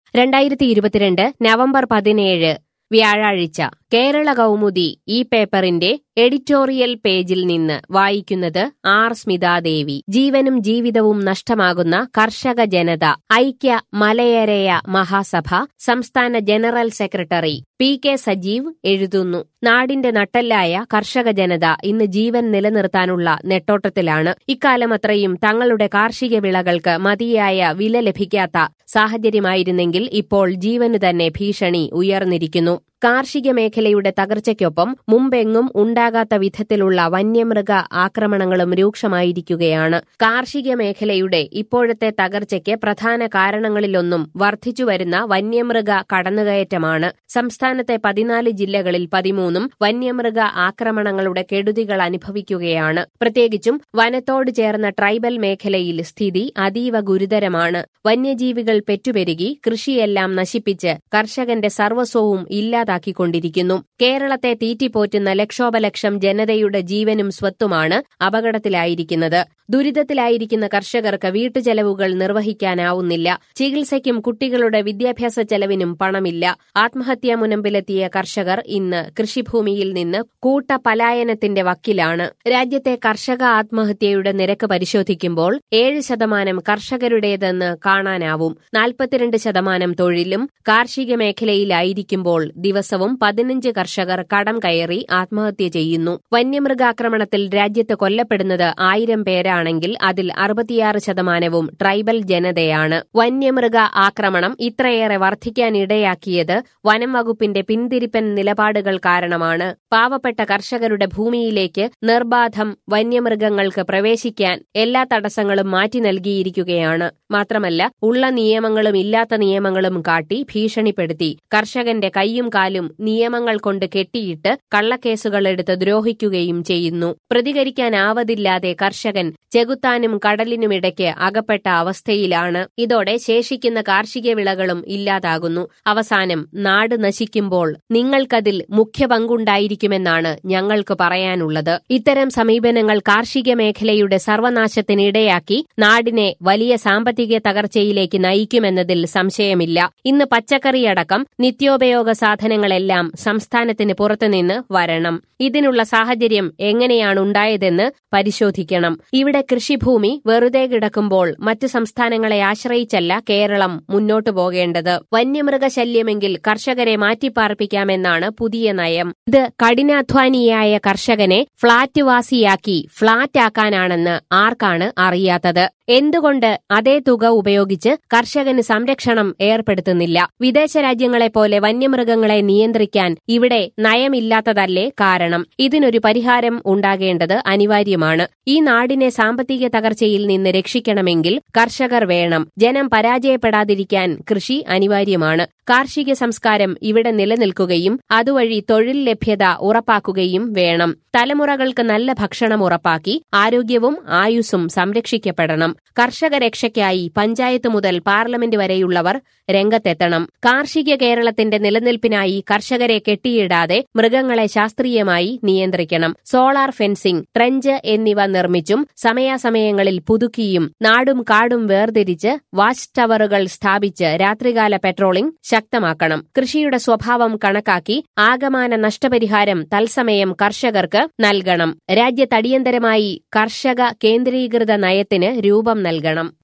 രണ്ടായിരത്തി ഇരുപത്തിരണ്ട് നവംബർ പതിനേഴ് വ്യാഴാഴ്ച കേരള കൗമുദി ഈ പേപ്പറിന്റെ എഡിറ്റോറിയൽ പേജിൽ നിന്ന് വായിക്കുന്നത് ആർ സ്മിതാദേവി ജീവനും ജീവിതവും നഷ്ടമാകുന്ന കർഷക ജനത ഐക്യ മലയരയ മഹാസഭ സംസ്ഥാന general secretary P K Sajeev എഴുതുന്നു നാടിന്റെ നട്ടെല്ലായ കർഷക ജനത ഇന്ന് ജീവൻ നിലനിർത്താനുള്ള നെട്ടോട്ടത്തിലാണ് ഇക്കാലമത്രയും തങ്ങളുടെ കാർഷിക വിളകൾക്ക് മതിയായ വില ലഭിക്കാത്ത സാഹചര്യമായിരുന്നെങ്കിൽ ഇപ്പോൾ ജീവന് തന്നെ ഭീഷണി ഉയർന്നിരിക്കുന്നു കാർഷിക മേഖലയുടെ തകർച്ചയ്ക്കൊപ്പം മുമ്പെങ്ങും ഉണ്ടാകാത്ത വിധത്തിലുള്ള വന്യമൃഗ ആക്രമണങ്ങളും രൂക്ഷമായിരിക്കുകയാണ് കാർഷിക മേഖലയുടെ ഇപ്പോഴത്തെ തകർച്ചയ്ക്ക് പ്രധാന കാരണങ്ങളിലൊന്നും വർദ്ധിച്ചുവരുന്ന വന്യമൃഗ കടന്നുകയറ്റമാണ് സംസ്ഥാനത്തെ പതിനാല് ജില്ലകളിൽ പതിമൂന്നും വന്യമൃഗ ആക്രമണങ്ങളുടെ കെടുതികൾ അനുഭവിക്കുകയാണ് പ്രത്യേകിച്ചും വനത്തോട് ചേർന്ന ട്രൈബൽ മേഖലയിൽ സ്ഥിതി അതീവ ഗുരുതരമാണ് വന്യജീവികൾ പെറ്റുപെരുകി കൃഷിയെല്ലാം നശിപ്പിച്ച് കർഷകന്റെ സർവസ്വവും ഇല്ലാതാക്കിക്കൊണ്ടിരിക്കുന്നു കേരളത്തെ തീറ്റിപ്പോറ്റുന്ന ലക്ഷോപലക്ഷം ജനതയുടെ ജീവനും സ്വത്തുമാണ് അപകടത്തിലായിരിക്കുന്നത് ദുരിതത്തിലായിരിക്കുന്ന കർഷകർക്ക് വീട്ടുചെലവുകൾ നിർവഹിക്കാനാവുന്നില്ല ചികിത്സയ്ക്കും കുട്ടികളുടെ വിദ്യാഭ്യാസ ചെലവിനും പണമില്ല ആത്മഹത്യാ മുനമ്പിലെത്തിയ കർഷകർ ഇന്ന് കൃഷിഭൂമിയിൽ നിന്ന് കൂട്ടപലായനത്തിന്റെ വക്കിലാണ് രാജ്യത്തെ കർഷക ആത്മഹത്യയുടെ നിരക്ക് പരിശോധിക്കുമ്പോൾ ഏഴ് ശതമാനം കർഷകരുടേതെന്ന് കാണാനാവും നാൽപ്പത്തിരണ്ട് ശതമാനം തൊഴിലും കാർഷിക മേഖലയിലായിരിക്കുമ്പോൾ ദിവസവും പതിനഞ്ച് കർഷകർ കടം കയറി ആത്മഹത്യ ചെയ്യുന്നു വന്യമൃഗാക്രമണത്തിൽ രാജ്യത്ത് കൊല്ലപ്പെടുന്നത് ആയിരം പേരാണെങ്കിൽ അതിൽ അറുപത്തിയാറ് ശതമാനവും ട്രൈബൽ ജനതയാണ് വന്യമൃഗ ആക്രമണം ഇത്രയേറെ വർദ്ധിക്കാനിടയാക്കിയത് വനം വകുപ്പിന്റെ പിന്തിരിപ്പൻ നിലപാടുകൾ കാരണമാണ് പാവപ്പെട്ട കർഷകരുടെ ഭൂമിയിലേക്ക് നിർബാധം വന്യമൃഗങ്ങൾക്ക് പ്രവേശിക്കാൻ എല്ലാ തടസ്സങ്ങളും മാറ്റി നൽകിയിരിക്കുകയാണ് മാത്രമല്ല ഉള്ള നിയമങ്ങളും ഇല്ലാത്ത നിയമങ്ങളും കാട്ടി ഭീഷണിപ്പെടുത്തി കർഷകന്റെ കൈയും കാലും നിയമങ്ങൾ കൊണ്ട് കെട്ടിയിട്ട് കള്ളക്കേസുകൾ എടുത്ത് ദ്രോഹിക്കുകയും ചെയ്യുന്നു പ്രതികരിക്കാനാവതില്ലാതെ കർഷകൻ ചെകുത്താനും കടലിനുമിടയ്ക്ക് അകപ്പെട്ട അവസ്ഥയിലാണ് ഇതോടെ ശേഷിക്കുന്ന കാർഷിക വിളകളും ഇല്ലാതാകുന്നു അവസാനം നാട് നശിക്കുമ്പോൾ നിങ്ങൾക്കതിൽ മുഖ്യ പങ്കുണ്ടായിരിക്കുമെന്നാണ് ഞങ്ങൾക്ക് പറയാനുള്ളത് ഇത്തരം സമീപനങ്ങൾ കാർഷിക മേഖലയുടെ സർവനാശത്തിനിടയാക്കി നാടിനെ വലിയ സാമ്പത്തിക തകർച്ചയിലേക്ക് നയിക്കുമെന്നതിൽ സംശയമില്ല ഇന്ന് പച്ചക്കറിയടക്കം നിത്യോപയോഗ സാധനങ്ങളെല്ലാം സംസ്ഥാനത്തിന് പുറത്തുനിന്ന് വരണം ഇതിനുള്ള സാഹചര്യം എങ്ങനെയാണുണ്ടായതെന്ന് പരിശോധിക്കണം ഇവിടെ കൃഷിഭൂമി വെറുതെ കിടക്കുമ്പോൾ മറ്റു സംസ്ഥാനങ്ങളെ ആശ്രയിച്ചല്ല കേരളം മുന്നോട്ടു പോകേണ്ടത് വന്യമൃഗശല്യമെങ്കിൽ കർഷകരെ മാറ്റിപ്പാർപ്പിക്കാമെന്നാണ് പുതിയ നയം ഇത് കഠിനാധ്വാനിയായ കർഷകനെ ഫ്ളാറ്റ് വാസിയാക്കി ഫ്ളാറ്റ് ആക്കാനാണെന്ന് ആർക്കാണ് അറിയാത്തത് എന്തുകൊണ്ട് അതേ തുക ഉപയോഗിച്ച് കർഷകന് സംരക്ഷണം ഏർപ്പെടുത്തുന്നില്ല വിദേശ രാജ്യങ്ങളെപ്പോലെ വന്യമൃഗങ്ങളെ നിയന്ത്രിക്കാൻ ഇവിടെ നയമില്ലാത്തതല്ലേ കാരണം ഇതിനൊരു പരിഹാരം ഉണ്ടാകേണ്ടത് അനിവാര്യമാണ് ഈ നാടിനെ സാമ്പത്തിക തകർച്ചയിൽ നിന്ന് രക്ഷിക്കണമെങ്കിൽ കർഷകർ വേണം ജനം പരാജയപ്പെടാതിരിക്കാൻ കൃഷി അനിവാര്യമാണ് കാർഷിക സംസ്കാരം ഇവിടെ നിലനിൽക്കുകയും അതുവഴി തൊഴിൽ ലഭ്യത ഉറപ്പാക്കുകയും വേണം തലമുറകൾക്ക് നല്ല ഭക്ഷണം ഉറപ്പാക്കി ആരോഗ്യവും ആയുസ്സും സംരക്ഷിക്കപ്പെടണം കർഷക രക്ഷയ്ക്കായി പഞ്ചായത്ത് മുതൽ പാർലമെന്റ് വരെയുള്ളവർ രംഗത്തെത്തണം കാർഷിക കേരളത്തിന്റെ നിലനിൽപ്പിനായി കർഷകരെ കെട്ടിയിടാതെ മൃഗങ്ങളെ ശാസ്ത്രീയമായി നിയന്ത്രിക്കണം സോളാർ ഫെൻസിംഗ് ട്രെഞ്ച് എന്നിവ നിർമ്മിച്ചും സമയാസമയങ്ങളിൽ പുതുക്കിയും നാടും കാടും വേർതിരിച്ച് വാച്ച് ടവറുകൾ സ്ഥാപിച്ച് രാത്രികാല പെട്രോളിംഗ് ശക്തമാക്കണം കൃഷിയുടെ സ്വഭാവം കണക്കാക്കി ആകമാന നഷ്ടപരിഹാരം തത്സമയം കർഷകർക്ക് നൽകണം രാജ്യത്തടിയന്തരമായി കർഷക കേന്ദ്രീകൃത നയത്തിന് രൂപം നൽകണം